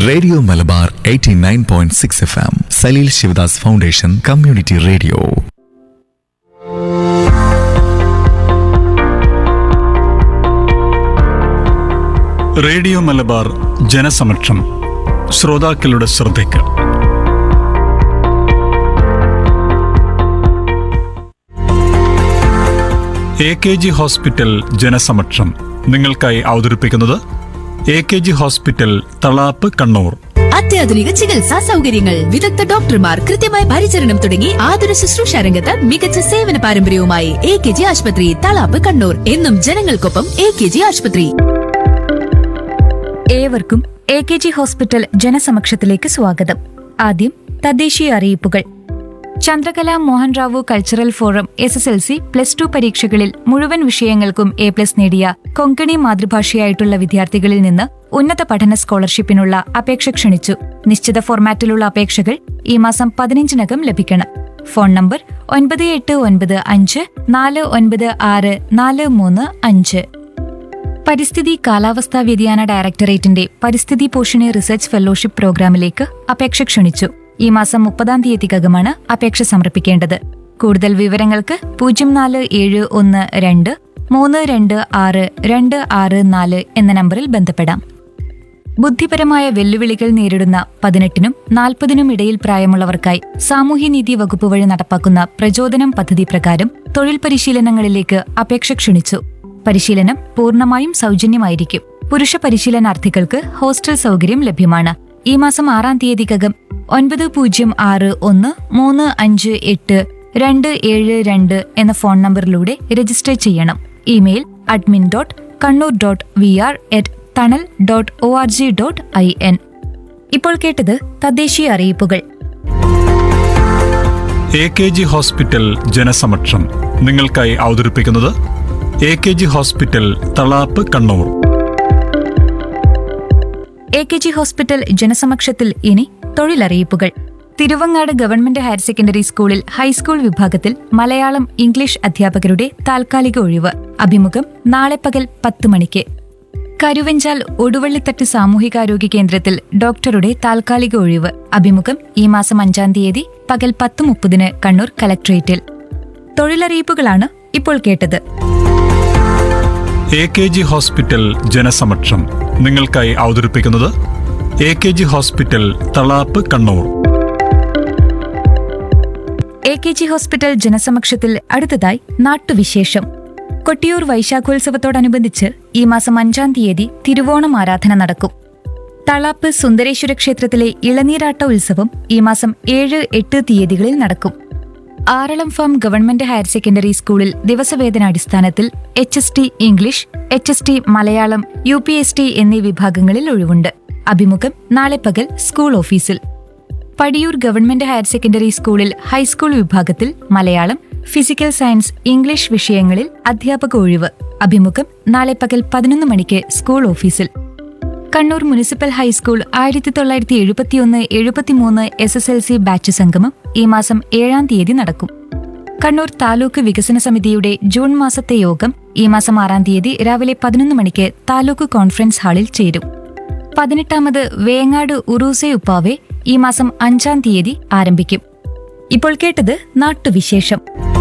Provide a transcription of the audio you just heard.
radio Malabar 89.6 point six F M Saleel Sivadas foundation community radio radio Malabar ജനസമക്ഷം ശ്രോതാക്കളുടെ ശ്രദ്ധയ്ക്ക് എ കെ ജി ഹോസ്പിറ്റൽ ജനസമക്ഷം നിങ്ങൾക്കായി അവതരിപ്പിക്കുന്നത് A K G hospital Thalap Kannur അത്യാധുനിക ചികിത്സാ സൗകര്യങ്ങൾ വിദഗ്ധ ഡോക്ടർമാർ കൃത്യമായ പരിചരണം തുടങ്ങി ആതുര ശുശ്രൂഷ രംഗത്ത് മികച്ച സേവന പാരമ്പര്യവുമായി എ കെ ജി ആശുപത്രി തളാപ്പ് കണ്ണൂർ എന്നും ജനങ്ങൾക്കൊപ്പം എ കെ ജി ആശുപത്രി ഏവർക്കും എ കെ ജി ഹോസ്പിറ്റൽ ജനസമക്ഷത്തിലേക്ക് സ്വാഗതം ആദ്യം തദ്ദേശീയ അറിയിപ്പുകൾ Chandrakala Mohan Rao cultural forum S S L C plus two പരീക്ഷകളിൽ മുഴുവൻ വിഷയങ്ങൾക്കും എ പ്ലസ് നേടിയ കൊങ്കണി മാതൃഭാഷയായിട്ടുള്ള വിദ്യാർത്ഥികളിൽ നിന്ന് ഉന്നത പഠന സ്കോളർഷിപ്പിനുള്ള അപേക്ഷ ക്ഷണിച്ചു നിശ്ചിത ഫോർമാറ്റിലുള്ള അപേക്ഷകൾ ഈ മാസം പതിനഞ്ചിനകം ലഭിക്കണം ഫോൺ നമ്പർ ഒൻപത് എട്ട് ഒൻപത് അഞ്ച് നാല് ഒൻപത് ആറ് നാല് മൂന്ന് അഞ്ച് പരിസ്ഥിതി കാലാവസ്ഥാ വ്യതിയാന ഡയറക്ടറേറ്റിന്റെ പരിസ്ഥിതി പോഷണി റിസർച്ച് ഫെലോഷിപ്പ് പ്രോഗ്രാമിലേക്ക് അപേക്ഷ ക്ഷണിച്ചു ഈ മാസം മുപ്പതാം തീയതിക്കകമാണ് അപേക്ഷ സമർപ്പിക്കേണ്ടത് കൂടുതൽ വിവരങ്ങൾക്ക് പൂജ്യം നാല് ഏഴ് ഒന്ന് രണ്ട് മൂന്ന് രണ്ട് ആറ് രണ്ട് ആറ് നാല് എന്ന നമ്പറിൽ ബന്ധപ്പെടാം ബുദ്ധിപരമായ വെല്ലുവിളികൾ നേരിടുന്ന പതിനെട്ടിനും നാൽപ്പതിനും ഇടയിൽ പ്രായമുള്ളവർക്കായി സാമൂഹ്യനീതി വകുപ്പ് വഴി നടപ്പാക്കുന്ന പ്രചോദനം പദ്ധതി പ്രകാരം തൊഴിൽ പരിശീലനങ്ങളിലേക്ക് അപേക്ഷ ക്ഷണിച്ചു പരിശീലനം പൂർണ്ണമായും സൗജന്യമായിരിക്കും പുരുഷ പരിശീലനാർത്ഥികൾക്ക് ഹോസ്റ്റൽ സൗകര്യം ലഭ്യമാണ് ഈ മാസം ആറാം തീയതിക്കകം ഒൻപത് പൂജ്യം ആറ് ഒന്ന് മൂന്ന് അഞ്ച് എട്ട് രണ്ട് ഏഴ് രണ്ട് എന്ന ഫോൺ നമ്പറിലൂടെ രജിസ്റ്റർ ചെയ്യണം email admin dot Kannur dot V R at Thanal dot O R G dot I N ഇപ്പോൾ കേട്ടത് തദ്ദേശീയ അറിയിപ്പുകൾ എ കെ ജി ഹോസ്പിറ്റൽ ജനസമക്ഷം നിങ്ങൾക്കായി അവതരിപ്പിക്കുന്നത് A K G hospital Thalap Kannur A K G hospital ജനസമക്ഷത്തിൽ ഇനി തൊഴിലറിയിപ്പുകൾ തിരുവങ്ങാട് ഗവൺമെന്റ് ഹയർ സെക്കൻഡറി സ്കൂളിൽ ഹൈസ്കൂൾ വിഭാഗത്തിൽ മലയാളം ഇംഗ്ലീഷ് അധ്യാപകരുടെ താൽക്കാലിക ഒഴിവ് അഭിമുഖം നാളെ പകൽ പത്ത് മണിക്ക് കരുവഞ്ചാൽ ഒടുവള്ളിത്തട്ട് സാമൂഹികാരോഗ്യ കേന്ദ്രത്തിൽ ഡോക്ടറുടെ താൽക്കാലിക ഒഴിവ് അഭിമുഖം ഈ മാസം അഞ്ചാം തീയതി പകൽ പത്ത് മുപ്പതിന് കണ്ണൂർ കലക്ട്രേറ്റിൽ തൊഴിലറിയിപ്പുകളാണ് ഇപ്പോൾ കേട്ടത് എ കെ ജി ഹോസ്പിറ്റൽ ജനസമക്ഷം നിങ്ങൾക്കായി അവതരിപ്പിക്കുന്നത് A K G hospital Thalap Kannur A K G hospital ജനസമക്ഷത്തിൽ അടുത്തതായി നാട്ടുവിശേഷം കൊട്ടിയൂർ വൈശാഖോത്സവത്തോടനുബന്ധിച്ച് ഈ മാസം അഞ്ചാം തീയതി തിരുവോണം ആരാധന നടക്കും തളാപ്പ് സുന്ദരേശ്വര ക്ഷേത്രത്തിലെ ഇളനീരാട്ട ഉത്സവം ഈ മാസം ഏഴ് എട്ട് തീയതികളിൽ നടക്കും Aralam farm government higher secondary സ്കൂളിൽ ദിവസവേതനാടിസ്ഥാനത്തിൽ H S T English H S T Malayalam U P S T എന്നീ വിഭാഗങ്ങളിൽ ഒഴിവുണ്ട് അഭിമുഖം നാളെ പകൽ school office Padiyoor government higher secondary സ്കൂളിൽ ഹൈസ്കൂൾ വിഭാഗത്തിൽ മലയാളം ഫിസിക്കൽ സയൻസ് ഇംഗ്ലീഷ് വിഷയങ്ങളിൽ അധ്യാപക ഒഴിവ് അഭിമുഖം നാളെ പകൽ പതിനൊന്ന് മണിക്ക് സ്കൂൾ ഓഫീസിൽ കണ്ണൂർ മുനിസിപ്പൽ ഹൈസ്കൂൾ ആയിരത്തി തൊള്ളായിരത്തി എഴുപത്തിയൊന്ന് എഴുപത്തിമൂന്ന് S S L C batch സംഗമം ഈ മാസം ഏഴാം തീയതി നടക്കും കണ്ണൂർ താലൂക്ക് വികസന സമിതിയുടെ ജൂൺ മാസത്തെ യോഗം ഈ മാസം ആറാം തീയതി രാവിലെ പതിനൊന്ന് മണിക്ക് താലൂക്ക് കോൺഫറൻസ് ഹാളിൽ ചേരും പതിനെട്ടാമത് വേങ്ങാട് ഉറൂസെ ഉപ്പാവെ ഈ മാസം അഞ്ചാം തീയതി ആരംഭിക്കും ഇപ്പോൾ കേട്ടത് നാട്ടുവിശേഷം